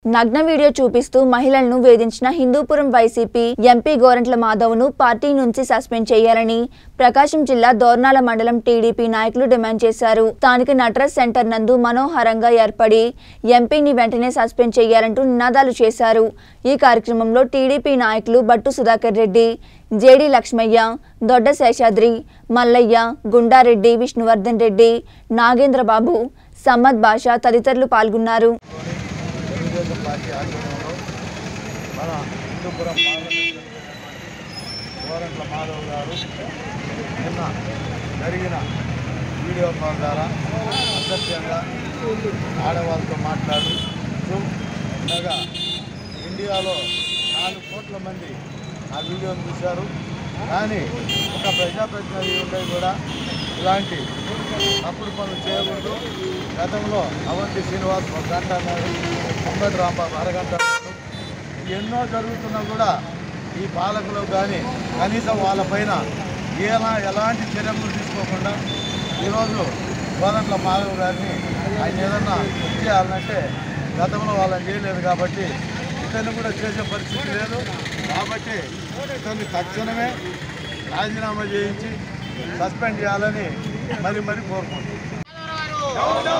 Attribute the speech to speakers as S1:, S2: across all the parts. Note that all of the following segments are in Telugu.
S1: నగ్న వీడియో చూపిస్తూ మహిళలను వేధించిన హిందూపురం వైసీపీ ఎంపీ గోరంట్ల మాధవ్ను పార్టీ నుంచి సస్పెండ్ చేయాలని ప్రకాశం జిల్లా దోర్నాల మండలం టీడీపీ నాయకులు డిమాండ్ చేశారు స్థానిక నటరాజ్ సెంటర్ నందు మనోహరంగా ఏర్పడి ఎంపీని వెంటనే సస్పెండ్ చేయాలంటూ నినాదాలు చేశారు ఈ కార్యక్రమంలో టీడీపీ నాయకులు బట్టు సుధాకర్ రెడ్డి జేడి లక్ష్మయ్య దొడ్డ శేషాద్రి మల్లయ్య గుండారెడ్డి విష్ణువర్ధన్ రెడ్డి నాగేంద్రబాబు సమ్మద్ బాషా తదితరులు పాల్గొన్నారు
S2: తెలుగుదేశం పార్టీ ఆధ్వర్యంలో మన హిందూపురం పార్లమెంట్ గోరంట్ల మాధవ్ గారు నిన్న జరిగిన వీడియో కాల్ ద్వారా అసభ్యంగా ఆడవాళ్ళతో మాట్లాడుతూ ఉండగా ఇండియాలో నాలుగు కోట్ల మంది ఆ వీడియోను చూశారు కానీ ఒక ప్రజాప్రతినిధి ఉండే కూడా ఇలాంటి తప్పుడు పనులు చేయకూడదు గతంలో అవంతి శ్రీనివాస్ ఒక గంట అన్నారు అంబటి రాంబాబు అరగంట అన్నారు ఎన్నో జరుగుతున్నా కూడా ఈ పాలకులు కానీ కనీసం వాళ్ళపైన ఎలా ఎలాంటి చర్యలు తీసుకోకుండా ఈరోజు గోదంట్ల మాధవ్ గారిని ఆయన ఏదన్నా చేయాలంటే గతంలో వాళ్ళని చేయలేదు కాబట్టి ఇతన్ని కూడా చేసే పరిస్థితి లేదు కాబట్టి ఇతన్ని తక్షణమే రాజీనామా చేయించి సస్పెండ్ చేయాలని మరి మరి కోరుకుంటున్నాను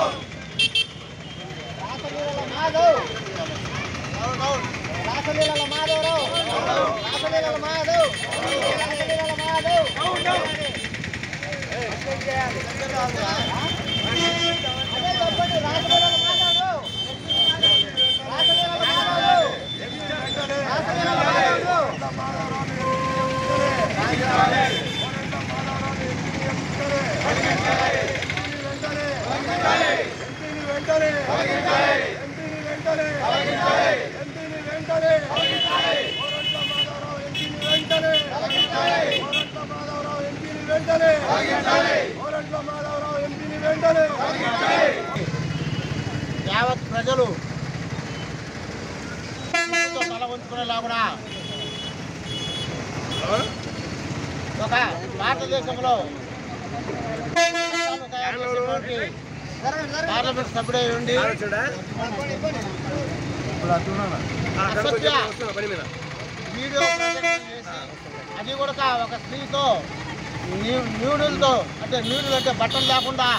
S2: యావత్ ప్రజలు ఎంతో తల ఉంచుకునేలాగున ఒక భారతదేశంలో చట్టాలు తయారు చేసేటువంటి పార్లమెంట్ సభ్యుడై ఉండి అసత్య వీడియో ప్రజెంటేషన్ చేసి అది కూడా ఒక స్త్రీతో న్యూ- న్యూడులతో అంటే న్యూడులు అంటే బట్టలు లేకుండా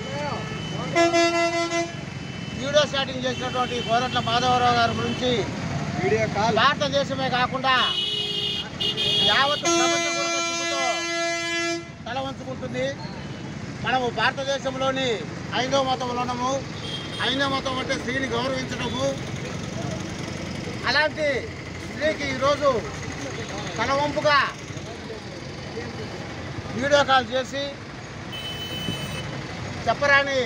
S2: వీడియో స్టార్టింగ్ చేసినటువంటి కోరట్ల మాధవరావు గారి గురించి భారతదేశమే కాకుండా యావత్ ప్రపంచం కూడా సిగ్గుతో తల వంచుకుంటుంది మనము భారతదేశంలోని ఐదవ మతంలో ఉన్నాము ఐదవ మతం అంటే స్త్రీని గౌరవించడము అలాంటి స్త్రీకి ఈరోజు తలవంపుగా వీడియో కాల్ చేసి చెప్పరాని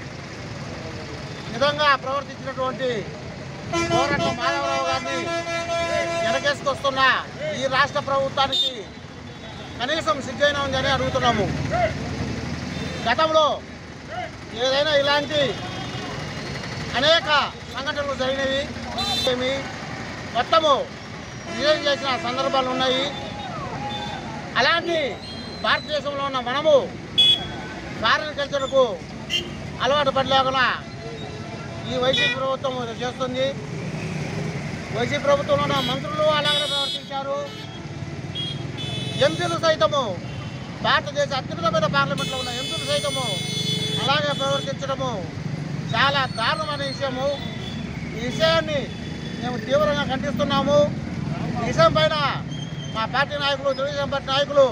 S2: విధంగా ప్రవర్తించినటువంటి కోరట్ల మాధవరావు గారిని వెనకేసుకొస్తున్న ఈ రాష్ట్ర ప్రభుత్వానికి కనీసం సిద్ధైన ఉందని అడుగుతున్నాము గతంలో ఏదైనా ఇలాంటి అనేక సంఘటనలు జరిగినవి ఏమి మొత్తము విజయం చేసిన సందర్భాలు ఉన్నాయి అలాంటి భారతదేశంలో ఉన్న మనము ఫారెన్ కల్చర్కు అలవాటు పడలేకుండా ఈ వైసీపీ ప్రభుత్వం ఇది చేస్తుంది వైసీపీ ప్రభుత్వంలో ఉన్న మంత్రులు అలాగే ప్రవర్తించారు ఎంపీలు సైతము భారతదేశ అత్యున్నతమైన పార్లమెంట్లో ఉన్న ఎంపీలు సైతము అలాగే ప్రవర్తించడము చాలా దారుణమైన విషయము ఈ విషయాన్ని మేము తీవ్రంగా ఖండిస్తున్నాము ఈ విషయం పైన మా పార్టీ నాయకులు తెలుగుదేశం పార్టీ నాయకులు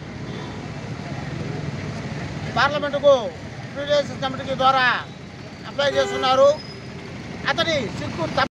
S2: పార్లమెంటుకు ప్రివిలేజ్ కమిటీ ద్వారా అప్లై చేస్తున్నారు అతని సిగ్గు తప్ప